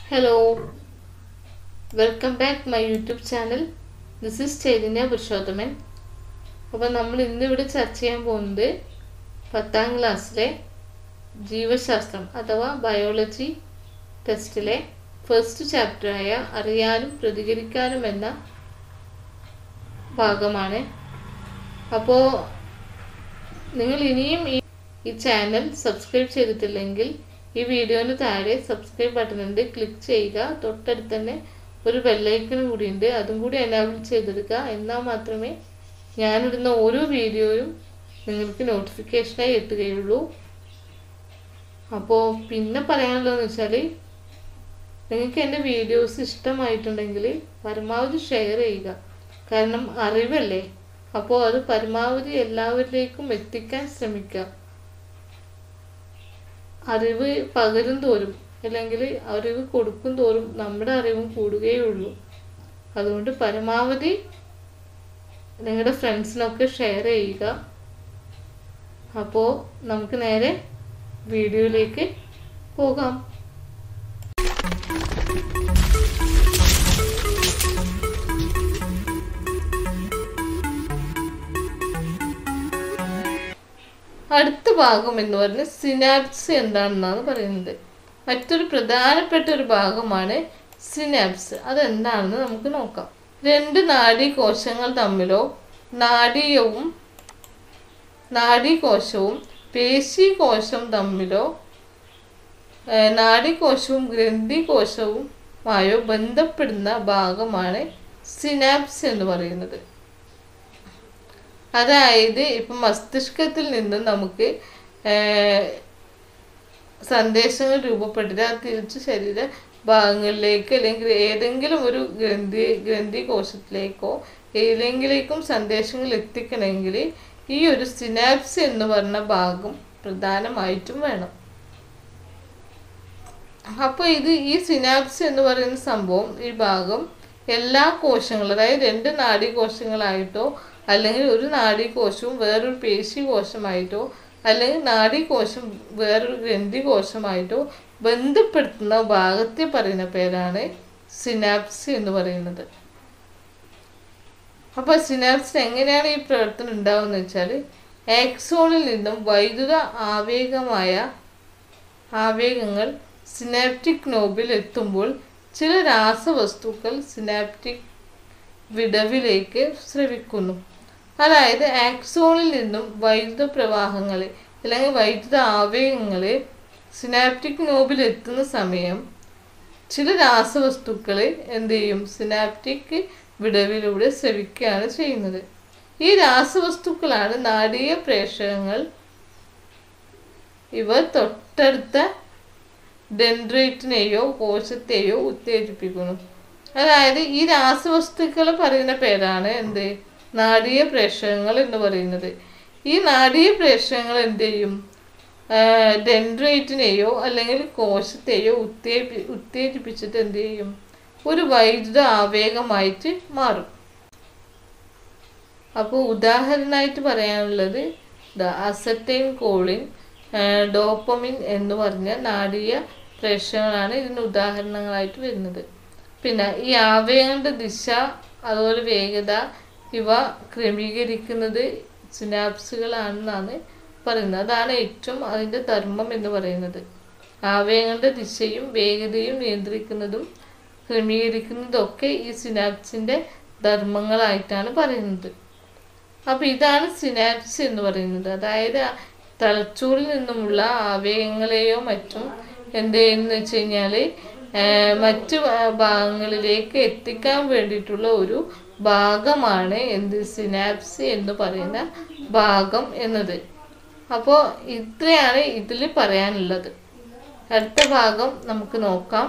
hello welcome back my YouTube channel this is Chaitanya Purushothaman അപ്പോൾ നമ്മൾ ഇന്നിവിടെ ചർച്ച ചെയ്യാൻ പോകുന്നത് പത്താം ക്ലാസ്സിലെ ജീവശാസ്ത്രം അഥവാ ബയോളജി ടെസ്റ്റിലെ ഫസ്റ്റ് ചാപ്റ്ററായ അറിയാനും പ്രതികരിക്കാനും എന്ന ഭാഗമാണ് അപ്പോൾ നിങ്ങൾ ഇനിയും ഈ ഈ ചാനൽ സബ്സ്ക്രൈബ് ചെയ്തിട്ടില്ലെങ്കിൽ ഈ വീഡിയോന് താഴെ സബ്സ്ക്രൈബ് ബട്ടൺ ഉണ്ട് ക്ലിക്ക് ചെയ്യുക തൊട്ടടുത്ത് തന്നെ ഒരു ബെല്ലൈക്കൺ കൂടി ഉണ്ട് അതും കൂടി എനാബിൾ ചെയ്തെടുക്കുക എന്നാൽ മാത്രമേ ഞാനിടുന്ന ഓരോ വീഡിയോയും നിങ്ങൾക്ക് നോട്ടിഫിക്കേഷനായി എത്തുകയുള്ളൂ അപ്പോൾ പിന്നെ പറയാനുള്ളതെന്ന് വെച്ചാൽ നിങ്ങൾക്ക് എൻ്റെ വീഡിയോസ് ഇഷ്ടമായിട്ടുണ്ടെങ്കിൽ പരമാവധി ഷെയർ ചെയ്യുക കാരണം അറിവല്ലേ അപ്പോൾ അത് പരമാവധി എല്ലാവരിലേക്കും എത്തിക്കാൻ ശ്രമിക്കുക അറിവ് പകരും തോറും അല്ലെങ്കിൽ അറിവ് കൊടുക്കും തോറും നമ്മുടെ അറിവും കൂടുകയുള്ളൂ അതുകൊണ്ട് പരമാവധി നിങ്ങളുടെ ഫ്രണ്ട്സിനൊക്കെ ഷെയർ ചെയ്യുക അപ്പോൾ നമുക്ക് നേരെ വീഡിയോയിലേക്ക് പോകാം അടുത്ത ഭാഗം എന്ന് പറഞ്ഞാൽ സിനാപ്സ് എന്താണെന്നാണ് പറയുന്നത് മറ്റൊരു പ്രധാനപ്പെട്ട ഒരു ഭാഗമാണ് സിനാപ്സ് അതെന്താണെന്ന് നമുക്ക് നോക്കാം രണ്ട് നാഡീകോശങ്ങൾ തമ്മിലോ നാഡീയവും നാഡീകോശവും പേശീകോശം തമ്മിലോ ഏഹ്, നാഡീകോശവും ഗ്രന്ഥികോശവുമായോ ബന്ധപ്പെടുന്ന ഭാഗമാണ് സിനാപ്സ് എന്ന് പറയുന്നത് അതായത് ഇപ്പം മസ്തിഷ്കത്തിൽ നിന്ന് നമുക്ക് ഏഹ്, സന്ദേശങ്ങൾ രൂപപ്പെട്ടിട്ട് അത് തിരിച്ച് ശരീര ഭാഗങ്ങളിലേക്ക് അല്ലെങ്കിൽ ഏതെങ്കിലും ഒരു ഗ്രന്ഥി ഗ്രന്ഥി കോശത്തിലേക്കോ ഏതെങ്കിലേക്കും സന്ദേശങ്ങൾ എത്തിക്കണമെങ്കിൽ ഈ ഒരു സിനാപ്സ് എന്ന് പറഞ്ഞ ഭാഗം പ്രധാനമായിട്ടും വേണം അപ്പോൾ ഇത് ഈ സിനാപ്സ് എന്ന് പറയുന്ന സംഭവം ഈ ഭാഗം എല്ലാ കോശങ്ങളും അതായത് രണ്ട് നാഡീകോശങ്ങളായിട്ടോ അല്ലെങ്കിൽ ഒരു നാഡീകോശവും വേറൊരു പേശി കോശമായിട്ടോ അല്ലെങ്കിൽ നാഡീകോശം വേറൊരു ഗ്രന്ഥി കോശമായിട്ടോ ബന്ധപ്പെടുത്തുന്ന ഭാഗത്തെ പറയുന്ന പേരാണ് സിനാപ്സ് എന്ന് പറയുന്നത് അപ്പോൾ സിനാപ്സിന് എങ്ങനെയാണ് ഈ പ്രവർത്തനം ഉണ്ടാവുന്നത് വെച്ചാൽ ആക്സോണിൽ നിന്നും വൈദ്യുത ആവേഗമായ ആവേഗങ്ങൾ സിനാപ്റ്റിക് നോബിൽ എത്തുമ്പോൾ ചില രാസവസ്തുക്കൾ സിനാപ്റ്റിക് വിടവിലേക്ക് സ്രവിക്കുന്നു അതായത് ആക്സോണിൽ നിന്നും വൈദ്യുത പ്രവാഹങ്ങൾ അല്ലെങ്കിൽ വൈദ്യുത ആവേഗങ്ങൾ സിനാപ്റ്റിക് നോബിൽ എത്തുന്ന സമയം ചില രാസവസ്തുക്കൾ എന്ത് ചെയ്യും സിനാപ്റ്റിക് വിടവിലൂടെ സ്രവിക്കുകയാണ് ചെയ്യുന്നത് ഈ രാസവസ്തുക്കളാണ് നാടീയ പ്രേഷകങ്ങൾ ഇവ തൊട്ടടുത്ത ഡെൻഡ്രൈറ്റിനെയോ കോശത്തെയോ ഉത്തേജിപ്പിക്കുന്നു അതായത് ഈ രാസവസ്തുക്കൾ പറയുന്ന പേരാണ് എന്ത് നാടീയ പ്രേഷകങ്ങൾ എന്ന് പറയുന്നത് ഈ നാടീയ പ്രേഷകങ്ങൾ എന്ത് ചെയ്യും ഡെൻഡ്രൈറ്റിനെയോ അല്ലെങ്കിൽ കോശത്തെയോ ഉത്തേജി ഉത്തേജിപ്പിച്ചിട്ട് എന്ത് ചെയ്യും ഒരു വൈദ്യുത ആവേഗമായിട്ട് മാറും അപ്പോൾ ഉദാഹരണമായിട്ട് പറയാനുള്ളത് അസറ്റൈൻ കോളിൻ ഡോപ്പമിൻ എന്ന് പറഞ്ഞ നാടീയ പ്രേഷകങ്ങളാണ് ഇതിന് ഉദാഹരണങ്ങളായിട്ട് വരുന്നത് പിന്നെ ഈ ആവേഗങ്ങളുടെ ദിശ അതുപോലെ വേഗത ഇവ ക്രമീകരിക്കുന്നത് സിനാപ്സുകളാണെന്നാണ് പറയുന്നത് അതാണ് ഏറ്റവും അതിൻ്റെ ധർമ്മം എന്ന് പറയുന്നത് ആവേഗങ്ങളുടെ ദിശയും വേഗതയും നിയന്ത്രിക്കുന്നതും ക്രമീകരിക്കുന്നതും ഒക്കെ ഈ സിനാപ്സിൻ്റെ ധർമ്മങ്ങളായിട്ടാണ് പറയുന്നത് അപ്പോൾ ഇതാണ് സിനാപ്സ് എന്ന് പറയുന്നത് അതായത് തലച്ചോറിൽ നിന്നുമുള്ള ആവേഗങ്ങളെയോ മറ്റും എന്ത് ചെയ്യുന്നു വെച്ച് കഴിഞ്ഞാൽ മറ്റു ഭാഗങ്ങളിലേക്ക് എത്തിക്കാൻ വേണ്ടിയിട്ടുള്ള ഒരു ഭാഗമാണ് എന്ത് സിനാപ്സ് എന്ന് പറയുന്ന ഭാഗം എന്നത് അപ്പോൾ ഇത്രയാണ് ഇതിൽ പറയാനുള്ളത് അടുത്ത ഭാഗം നമുക്ക് നോക്കാം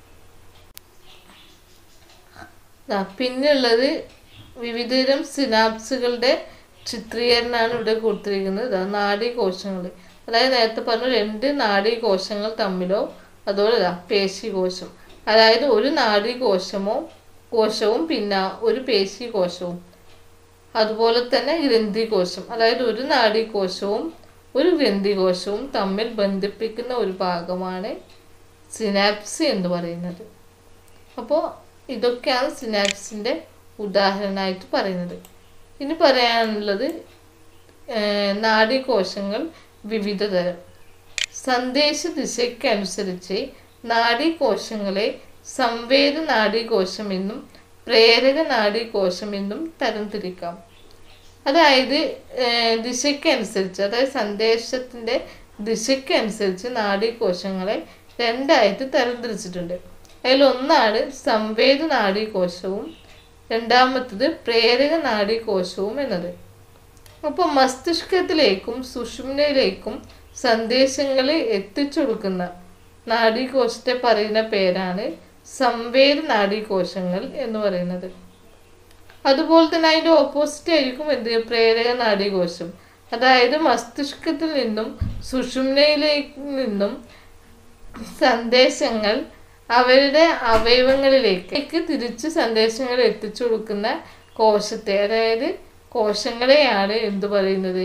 ദാ പിന്നുള്ളത് വിവിധതരം സിനാപ്സുകളുടെ ചിത്രീകരണമാണ് ഇവിടെ കൊടുത്തിരിക്കുന്നത് ദാ നാഡീകോശങ്ങൾ അതായത് നേരത്തെ പറഞ്ഞു രണ്ട് നാഡീകോശങ്ങൾ തമ്മിലോ അതുപോലെ ദാ പേശികോശം അതായത് ഒരു നാഡീകോശമോ കോശവും പിന്നെ ഒരു പേശികോശവും അതുപോലെ തന്നെ ഗ്രന്ഥികോശം അതായത് ഒരു നാഡീകോശവും ഒരു ഗ്രന്ഥികോശവും തമ്മിൽ ബന്ധിപ്പിക്കുന്ന ഒരു ഭാഗമാണ് സിനാപ്സ് എന്ന് പറയുന്നത് അപ്പോൾ ഇതൊക്കെയാണ് സിനാപ്സിൻ്റെ ഉദാഹരണമായിട്ട് പറയുന്നത് ഇനി പറയാനുള്ളത് ഏഹ്, നാഡീകോശങ്ങൾ വിവിധ തരം സന്ദേശ ദിശയ്ക്കനുസരിച്ച് നാഡീകോശങ്ങളെ സംവേദ നാഡീകോശം എന്നും പ്രേരക നാഡീകോശം എന്നും തരംതിരിക്കാം അതായത് ഏഹ്, ദിശയ്ക്കനുസരിച്ച് അതായത് സന്ദേശത്തിൻ്റെ ദിശയ്ക്കനുസരിച്ച് നാഡീകോശങ്ങളെ രണ്ടായിട്ട് തരംതിരിച്ചിട്ടുണ്ട് അതിലൊന്നാണ് സംവേദ നാഡീകോശവും രണ്ടാമത്തത് പ്രേരക നാഡീകോശവും എന്നത് അപ്പോൾ മസ്തിഷ്കത്തിലേക്കും സുഷുമ്നയിലേക്കും സന്ദേശങ്ങൾ എത്തിച്ചു കൊടുക്കുന്ന നാഡീകോശത്തെ പറയുന്ന പേരാണ് സംവേദ നാഡീകോശങ്ങൾ എന്ന് പറയുന്നത് അതുപോലെ തന്നെ അതിൻ്റെ ഓപ്പോസിറ്റ് ആയിരിക്കും എന്ത് പ്രേരക നാഡീകോശം അതായത് മസ്തിഷ്കത്തിൽ നിന്നും സുഷുമ്നയിലേക്ക് നിന്നും സന്ദേശങ്ങൾ അവരുടെ അവയവങ്ങളിലേക്ക് തിരിച്ച് സന്ദേശങ്ങൾ എത്തിച്ചു കൊടുക്കുന്ന കോശത്തെ അതായത് കോശങ്ങളെയാണ് എന്തു പറയുന്നത്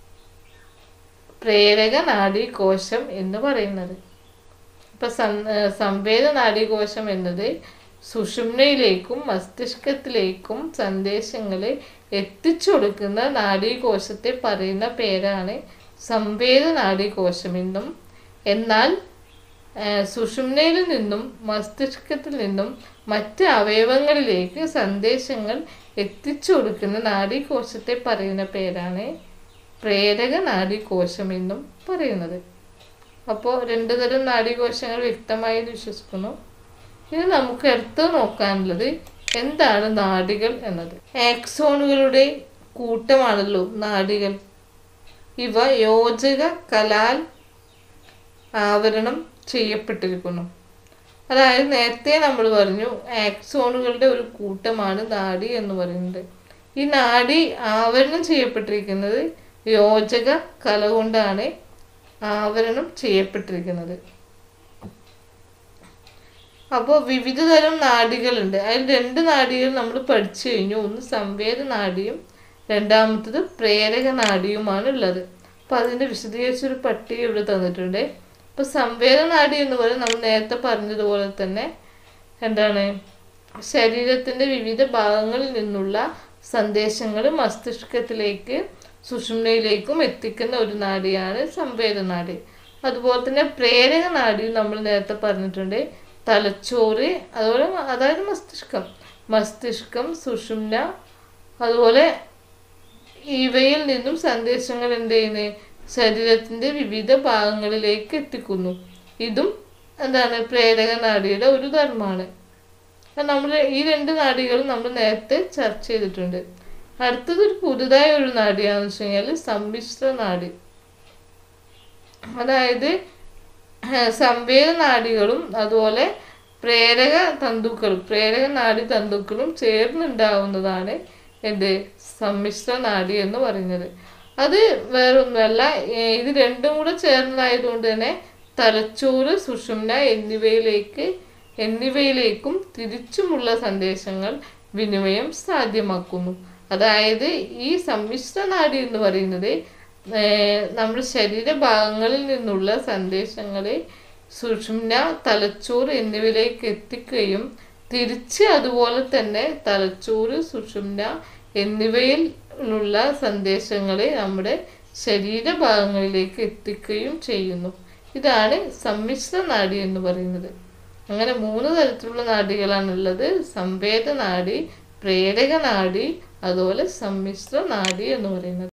പ്രേരക നാഡീകോശം എന്ന് പറയുന്നത് ഇപ്പൊ സം- ഏർ സംവേദ നാഡീകോശം എന്നത് സുഷുമ്നയിലേക്കും മസ്തിഷ്കത്തിലേക്കും സന്ദേശങ്ങളെ എത്തിച്ചു കൊടുക്കുന്ന നാഡീകോശത്തെ പറയുന്ന പേരാണ് സംവേദ നാഡീകോശം എന്നും എന്നാൽ ഏർ സുഷുമ്നയിൽ നിന്നും മസ്തിഷ്കത്തിൽ നിന്നും മറ്റ് അവയവങ്ങളിലേക്ക് സന്ദേശങ്ങൾ എത്തിച്ചു കൊടുക്കുന്ന നാഡീകോശത്തെ പറയുന്ന പേരാണ് പ്രേരക നാഡീകോശം എന്നും പറയുന്നത് അപ്പോൾ രണ്ടു തരം നാഡീകോശങ്ങൾ വ്യക്തമായി എന്ന് വിശ്വസിക്കുന്നു ഇനി നമുക്ക് അടുത്ത് നോക്കാനുള്ളത് എന്താണ് നാഡികൾ എന്നത് ആക്സോണുകളുടെ കൂട്ടമാണല്ലോ നാഡികൾ ഇവ യോജക കലാൽ ആവരണം ചെയ്യപ്പെട്ടിരിക്കുന്നു അതായത് നേരത്തെ നമ്മൾ പറഞ്ഞു ആക്സോണുകളുടെ ഒരു കൂട്ടമാണ് നാഡി എന്ന് പറയുന്നത് ഈ നാഡി ആവരണം ചെയ്യപ്പെട്ടിരിക്കുന്നത് യോജക കല കൊണ്ടാണ് ആവരണം ചെയ്യപ്പെട്ടിരിക്കുന്നത് അപ്പോൾ വിവിധ തരം നാഡികളുണ്ട് അതിൽ രണ്ട് നാഡികൾ നമ്മൾ പഠിച്ചു കഴിഞ്ഞു ഒന്ന് സംവേദ നാഡിയും രണ്ടാമത്തത് പ്രേരക നാഡിയുമാണ് ഉള്ളത് അപ്പോൾ അതിൻ്റെ വിശദീകരിച്ചൊരു പട്ടിക ഇവിടെ തന്നിട്ടുണ്ട് അപ്പോൾ സംവേദ നാഡി എന്ന് പറയുന്നത് നമ്മൾ നേരത്തെ പറഞ്ഞതുപോലെ തന്നെ എന്താണ് ശരീരത്തിൻ്റെ വിവിധ ഭാഗങ്ങളിൽ നിന്നുള്ള സന്ദേശങ്ങൾ മസ്തിഷ്കത്തിലേക്ക് സുഷുമ്നയിലേക്കും എത്തിക്കുന്ന ഒരു നാഡിയാണ് സംവേദ നാഡി അതുപോലെ തന്നെ പ്രേരക നാഡി നമ്മൾ നേരത്തെ പറഞ്ഞിട്ടുണ്ട് തലച്ചോറ് അതുപോലെ അതായത് മസ്തിഷ്കം മസ്തിഷ്കം സുഷുമ്ന അതുപോലെ ഇവയിൽ നിന്നും സന്ദേശങ്ങൾ എന്ത് ചെയ്യുന്നത് ശരീരത്തിന്റെ വിവിധ ഭാഗങ്ങളിലേക്ക് എത്തിക്കുന്നു ഇതും എന്താണ് പ്രേരക നാഡിയുടെ ഒരു ധർമ്മമാണ് നമ്മൾ ഈ രണ്ട് നാഡികളും നമ്മൾ നേരത്തെ ചർച്ച ചെയ്തിട്ടുണ്ട് അടുത്തത് ഒരു പുതുതായ ഒരു നാഡിയാണെന്ന് വെച്ച് കഴിഞ്ഞാൽ സമ്മിശ്ര നാഡി അതായത് ഏഹ്, സംവേദ നാഡികളും അതുപോലെ പ്രേരക തന്തുക്കളും പ്രേരക നാഡി തന്തുക്കളും ചേർന്നുണ്ടാവുന്നതാണ് എന്ത് സമ്മിശ്ര നാഡി എന്ന് പറയുന്നത് അത് വേറൊന്നുമല്ല ഏഹ്, ഇത് രണ്ടും കൂടെ ചേർന്നതായതുകൊണ്ട് തന്നെ തലച്ചോറ് സുഷുമ്ന എന്നിവയിലേക്ക് എന്നിവയിലേക്കും തിരിച്ചുമുള്ള സന്ദേശങ്ങൾ വിനിമയം സാധ്യമാക്കുന്നു അതായത് ഈ സമ്മിശ്ര നാഡി എന്ന് പറയുന്നത് ഏഹ്, നമ്മുടെ ശരീരഭാഗങ്ങളിൽ നിന്നുള്ള സന്ദേശങ്ങളെ സുഷുമ്ന തലച്ചോറ് എന്നിവയിലേക്ക് എത്തിക്കുകയും തിരിച്ച് അതുപോലെ തന്നെ തലച്ചോറ് സുഷുമ്ന എന്നിവയിലുള്ള സന്ദേശങ്ങളെ നമ്മുടെ ശരീരഭാഗങ്ങളിലേക്ക് എത്തിക്കുകയും ചെയ്യുന്നു ഇതാണ് സമ്മിശ്ര നാഡി എന്ന് പറയുന്നത് അങ്ങനെ മൂന്ന് തരത്തിലുള്ള നാഡികളാണുള്ളത് സംവേദ നാഡി പ്രേരക നാഡി അതുപോലെ സമ്മിശ്ര നാഡി എന്ന് പറയുന്നത്